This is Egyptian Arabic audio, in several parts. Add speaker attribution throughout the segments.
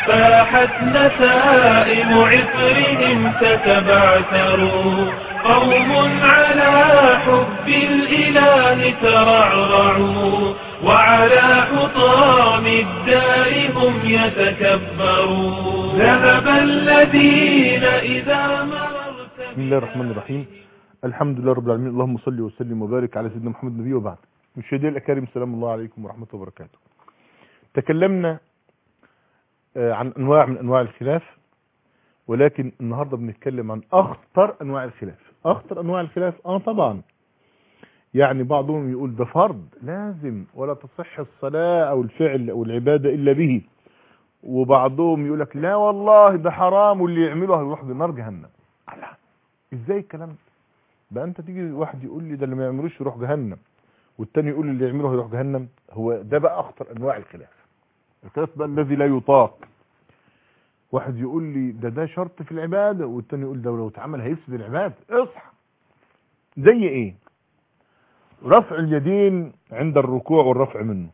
Speaker 1: فاحت نسائم عطرهم تتبعثروا قوم على حب الإله ترعرعوا وعلى حطام الدار هم يتكبرون ذهب الذين إذا مررت
Speaker 2: بسم الله الرحمن الرحيم الحمد لله رب العالمين اللهم صل وسلم وبارك على سيدنا محمد النبي وبعد مشاهدينا الاكارم سلام الله عليكم ورحمه الله وبركاته تكلمنا آه، عن انواع من انواع الخلاف ولكن النهارده بنتكلم عن اخطر انواع الخلاف اخطر انواع الخلاف اه طبعا يعني بعضهم يقول ده فرض لازم ولا تصح الصلاه او الفعل او العباده الا به وبعضهم يقول لك لا والله ده حرام واللي يعمله هيروح بنار جهنم الله ازاي الكلام ده بقى انت تيجي واحد يقول لي ده اللي ما يعملوش يروح جهنم والتاني يقول لي اللي يعمله هيروح جهنم هو ده بقى اخطر انواع الخلاف الخلاف بقى الذي لا يطاق واحد يقول لي ده ده شرط في العباده والتاني يقول ده لو اتعمل هيفسد العباده اصحى زي ايه رفع اليدين عند الركوع والرفع منه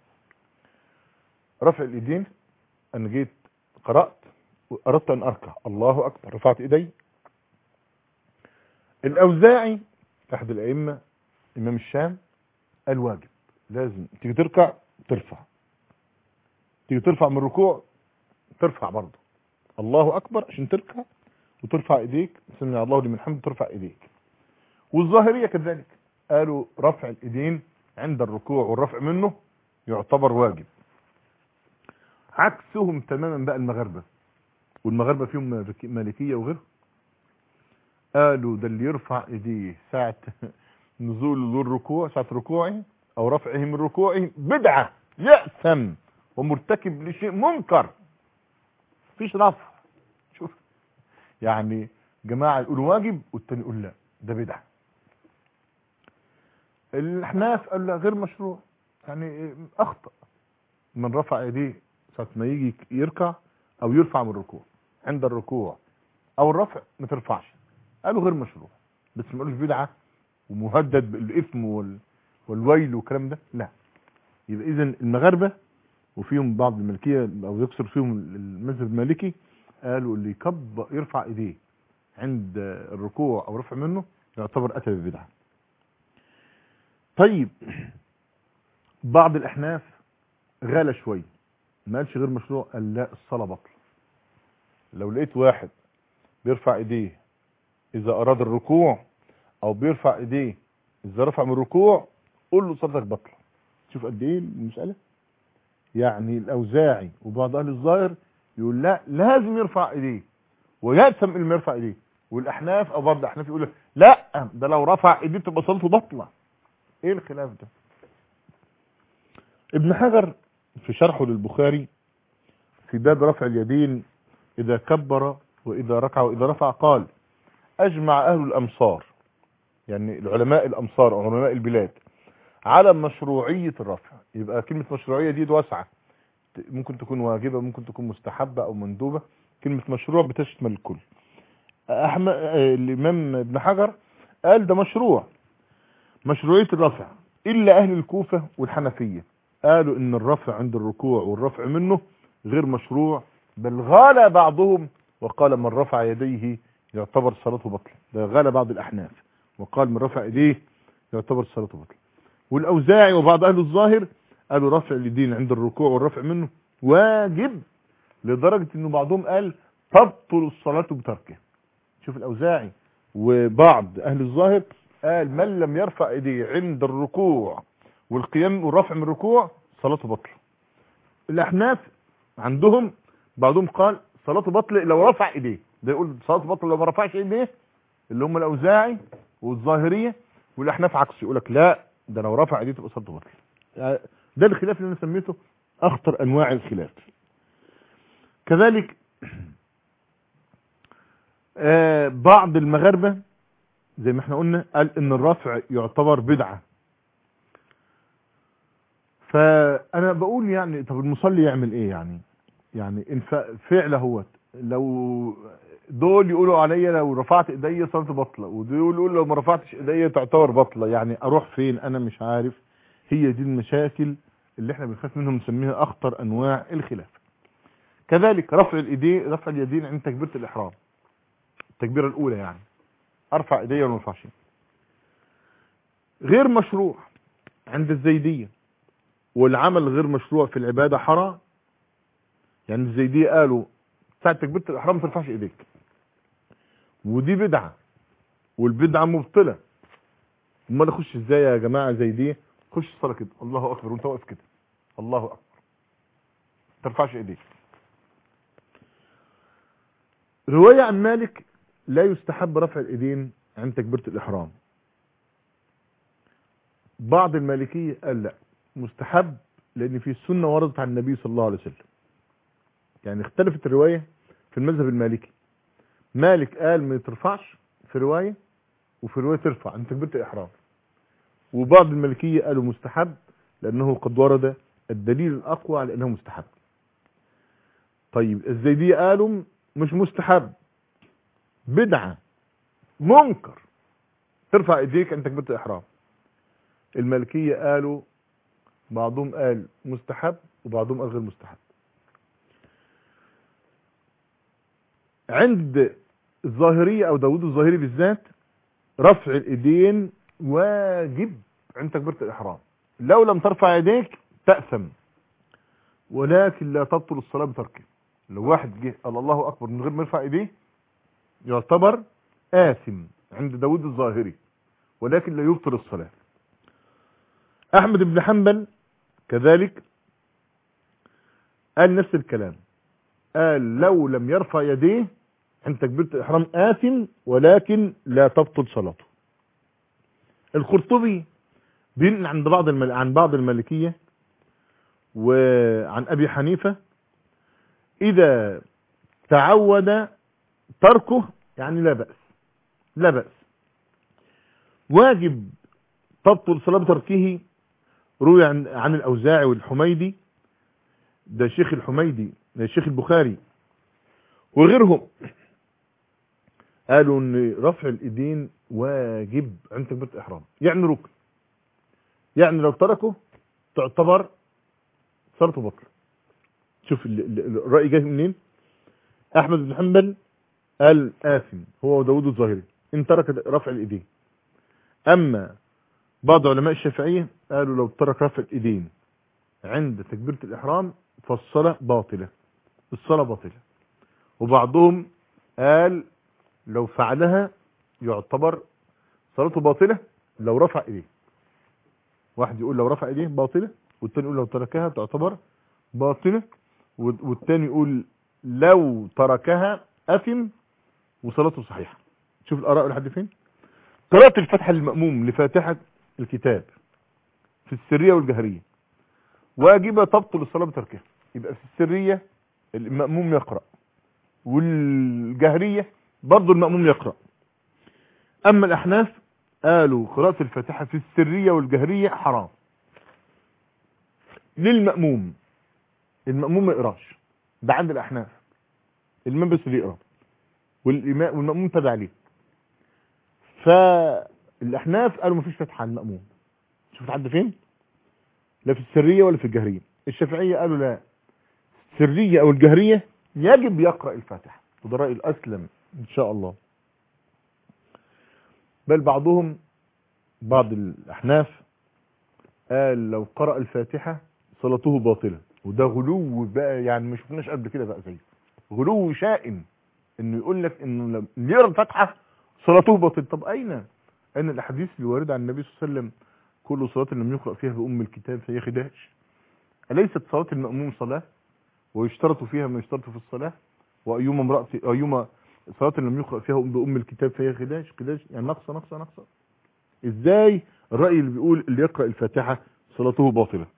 Speaker 2: رفع اليدين انا جيت قرات واردت ان اركع الله اكبر رفعت ايدي الاوزاعي احد الائمه امام الشام قال واجب لازم تيجي تركع ترفع تيجي ترفع من الركوع ترفع برضه الله اكبر عشان تركع وترفع ايديك سمع الله لمن حمد ترفع ايديك والظاهريه كذلك قالوا رفع الايدين عند الركوع والرفع منه يعتبر واجب عكسهم تماما بقى المغاربه والمغاربه فيهم مالكيه وغيرهم قالوا ده اللي يرفع ايديه ساعة نزول ذو الركوع ساعة ركوعه او رفعه من ركوعه بدعة يأثم ومرتكب لشيء منكر فيش رفع شوف يعني جماعة يقولوا واجب والتاني يقول لا ده بدعة الاحناف قالوا لا غير مشروع يعني اخطأ من رفع ايديه ساعة ما يجي يركع او يرفع من الركوع عند الركوع او الرفع ما ترفعش قالوا غير مشروع بس ما قالوش بدعه ومهدد بالاثم وال... والويل والكلام ده لا يبقى اذا المغاربه وفيهم بعض الملكيه او يكثر فيهم المذهب المالكي قالوا اللي يكب يرفع ايديه عند الركوع او رفع منه يعتبر اتى ببدعه طيب بعض الاحناف غالى شويه ما قالش غير مشروع قال لا الصلاه بطل لو لقيت واحد بيرفع ايديه اذا اراد الركوع او بيرفع ايديه اذا رفع من الركوع قول له صلاتك بطله شوف قد ايه المساله يعني الاوزاعي وبعض اهل الظاهر يقول لا لازم يرفع ايديه ويأثم اللي يرفع ايديه والاحناف او بعض الاحناف يقول لا ده لو رفع ايديه تبقى صلاته بطله ايه الخلاف ده ابن حجر في شرحه للبخاري في باب رفع اليدين اذا كبر واذا ركع واذا رفع قال اجمع اهل الامصار يعني العلماء الامصار او علماء البلاد على مشروعية الرفع يبقى كلمة مشروعية دي واسعة ممكن تكون واجبة ممكن تكون مستحبة او مندوبة كلمة مشروع بتشمل الكل احمد الامام ابن حجر قال ده مشروع مشروعية الرفع الا اهل الكوفة والحنفية قالوا ان الرفع عند الركوع والرفع منه غير مشروع بل غالى بعضهم وقال من رفع يديه يعتبر صلاته بطل ده غالى بعض الاحناف وقال من رفع ايديه يعتبر صلاته بطل والاوزاعي وبعض اهل الظاهر قالوا رفع اليدين عند الركوع والرفع منه واجب لدرجة انه بعضهم قال تبطل الصلاة بتركه شوف الاوزاعي وبعض اهل الظاهر قال من لم يرفع ايديه عند الركوع والقيام والرفع من الركوع صلاته بطل الاحناف عندهم بعضهم قال صلاته بطل لو رفع ايديه ده يقول صلاة بطل لو ما رفعش ايديه اللي هم الاوزاعي والظاهريه والاحناف عكسه يقول لك لا ده لو رفع ايديه تبقى صلاته بطل ده الخلاف اللي انا سميته اخطر انواع الخلاف كذلك آه بعض المغاربه زي ما احنا قلنا قال ان الرفع يعتبر بدعه فانا بقول يعني طب المصلي يعمل ايه يعني يعني ان فعل هو لو دول يقولوا عليا لو رفعت ايديا صلاه بطله ودول يقولوا لو ما رفعتش ايديا تعتبر بطله يعني اروح فين انا مش عارف هي دي المشاكل اللي احنا بنخاف منهم نسميها اخطر انواع الخلاف كذلك رفع الايدين رفع اليدين عند تكبيره الاحرام التكبيره الاولى يعني ارفع ايدي ولا ما ارفعش غير مشروع عند الزيديه والعمل غير مشروع في العباده حرام يعني الزيديه قالوا ساعه تكبيره الاحرام ما ترفعش ايديك ودي بدعه والبدعه مبطله امال اخش ازاي يا جماعه زي دي خش الصلاه كده الله اكبر وانت واقف كده الله اكبر ما ترفعش ايديك روايه عن مالك لا يستحب رفع الايدين عند تكبيره الاحرام بعض المالكيه قال لا مستحب لان في السنه وردت عن النبي صلى الله عليه وسلم يعني اختلفت الروايه في المذهب المالكي مالك قال ما ترفعش في روايه وفي روايه ترفع عند تكبيره الاحرام وبعض المالكيه قالوا مستحب لانه قد ورد الدليل الاقوى على انه مستحب طيب الزيديه قالوا مش مستحب بدعه منكر ترفع ايديك عند تكبيره الاحرام المالكيه قالوا بعضهم قال مستحب وبعضهم قال غير مستحب عند الظاهرية او داود الظاهري بالذات رفع الايدين واجب عند تكبيرة الاحرام لو لم ترفع يديك تأثم ولكن لا تبطل الصلاة بتركه لو واحد جه قال الله اكبر من غير ما يرفع ايديه يعتبر آثم عند داود الظاهري ولكن لا يبطل الصلاة احمد بن حنبل كذلك قال نفس الكلام قال لو لم يرفع يديه عند تكبيرة الإحرام آثم ولكن لا تبطل صلاته القرطبي بينقل عند بعض المل... عن بعض المالكية وعن أبي حنيفة إذا تعود تركه يعني لا بأس لا بأس واجب تبطل صلاة تركه روي عن, عن الأوزاعي والحميدي ده شيخ الحميدي ده شيخ البخاري وغيرهم قالوا ان رفع الايدين واجب عند تكبيره الاحرام يعني ركن يعني لو تركه تعتبر صلاته بطل شوف ال- ال- الراي جاي منين احمد بن حنبل قال آثم هو وداود الظاهري ان ترك رفع الايدين اما بعض علماء الشافعيه قالوا لو ترك رفع الايدين عند تكبيره الاحرام فالصلاه باطله الصلاه باطله وبعضهم قال لو فعلها يعتبر صلاته باطلة لو رفع ايديه واحد يقول لو رفع ايديه باطلة والتاني يقول لو تركها تعتبر باطلة والتاني يقول لو تركها اثم وصلاته صحيحة شوف الاراء لحد فين قراءة الفتحة للمأموم لفاتحة الكتاب في السرية والجهرية واجبة تبطل الصلاة بتركها يبقى في السرية المأموم يقرأ والجهرية برضو المأموم يقرأ أما الأحناف قالوا قراءة الفاتحة في السرية والجهرية حرام للمأموم المأموم ما يقراش ده عند الأحناف الإمام بس اللي يقرأ والإمام والمأموم تبع عليه فالأحناف قالوا ما فيش فتحة على المأموم شوف حد فين لا في السرية ولا في الجهرية الشافعية قالوا لا السرية أو الجهرية يجب يقرأ الفاتحة وده رأي الأسلم إن شاء الله بل بعضهم بعض الأحناف قال لو قرأ الفاتحة صلاته باطلة وده غلو بقى يعني ما شفناش قبل كده بقى زيه غلو شائن انه يقول لك انه اللي يقرا الفاتحه صلاته باطل طب اين اين الاحاديث اللي وارده عن النبي صلى الله عليه وسلم كل صلاه لم يقرا فيها بام الكتاب فهي خداش اليست صلاه الماموم صلاه ويشترط فيها ما يشترط في الصلاه وايما امراه ايما صلاه لم يقرا فيها بام الكتاب فهي خداش خداش يعني نقصه نقصه نقصه ازاي الراي اللي بيقول اللي يقرا الفاتحه صلاته باطله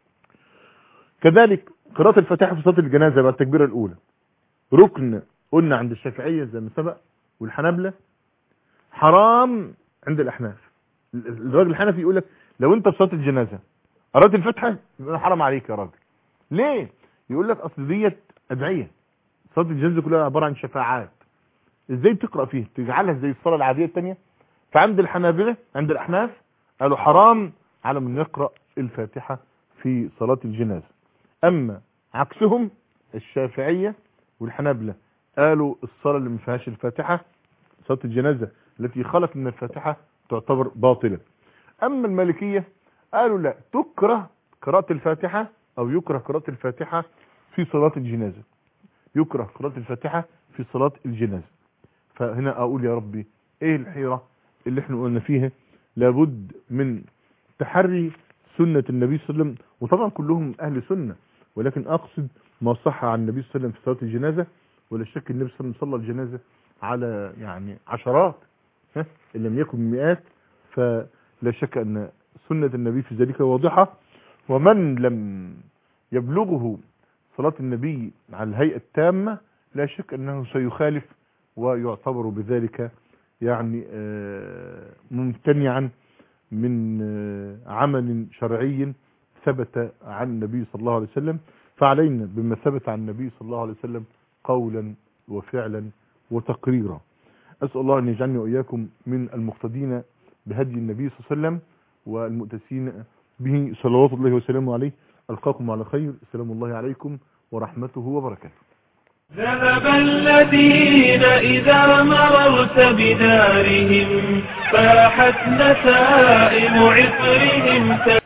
Speaker 2: كذلك قراءة الفاتحة في صلاة الجنازة بعد التكبيرة الأولى ركن قلنا عند الشافعية زي ما سبق والحنابلة حرام عند الأحناف الراجل الحنفي يقول لك لو أنت في صلاة الجنازة قرأت الفاتحة يبقى حرام عليك يا راجل ليه؟ يقول لك أصل ديت أدعية صلاة الجنازة كلها عبارة عن شفاعات ازاي تقرأ فيه تجعلها زي الصلاة العادية التانية فعند الحنابلة عند الأحناف قالوا حرام على من يقرأ الفاتحة في صلاة الجنازة اما عكسهم الشافعية والحنابلة قالوا الصلاة اللي ما فيهاش الفاتحة صلاة الجنازة التي خلت من الفاتحة تعتبر باطلة أما المالكية قالوا لا تكره قراءة الفاتحة أو يكره قراءة الفاتحة في صلاة الجنازة يكره قراءة الفاتحة في صلاة الجنازة فهنا أقول يا ربي إيه الحيرة اللي احنا قلنا فيها لابد من تحري سنة النبي صلى الله عليه وسلم وطبعا كلهم أهل سنة ولكن أقصد ما صح عن النبي صلى الله عليه وسلم في صلاة الجنازة ولا شك النبي صلى الله عليه وسلم صلى الجنازة على يعني عشرات ها إن لم يكن مئات فلا شك أن سنة النبي في ذلك واضحة ومن لم يبلغه صلاة النبي على الهيئة التامة لا شك أنه سيخالف ويعتبر بذلك يعني آه، ممتنعا من آه، عمل شرعي ثبت عن النبي صلى الله عليه وسلم فعلينا بما ثبت عن النبي صلى الله عليه وسلم قولا وفعلا وتقريرا أسأل الله أن يجعلني وإياكم من المقتدين بهدي النبي صلى الله عليه وسلم والمؤتسين به صلوات الله وسلامه عليه ألقاكم على خير السلام الله عليكم ورحمته وبركاته
Speaker 1: ذهب الذين إذا مررت بدارهم فاحت نسائم عطرهم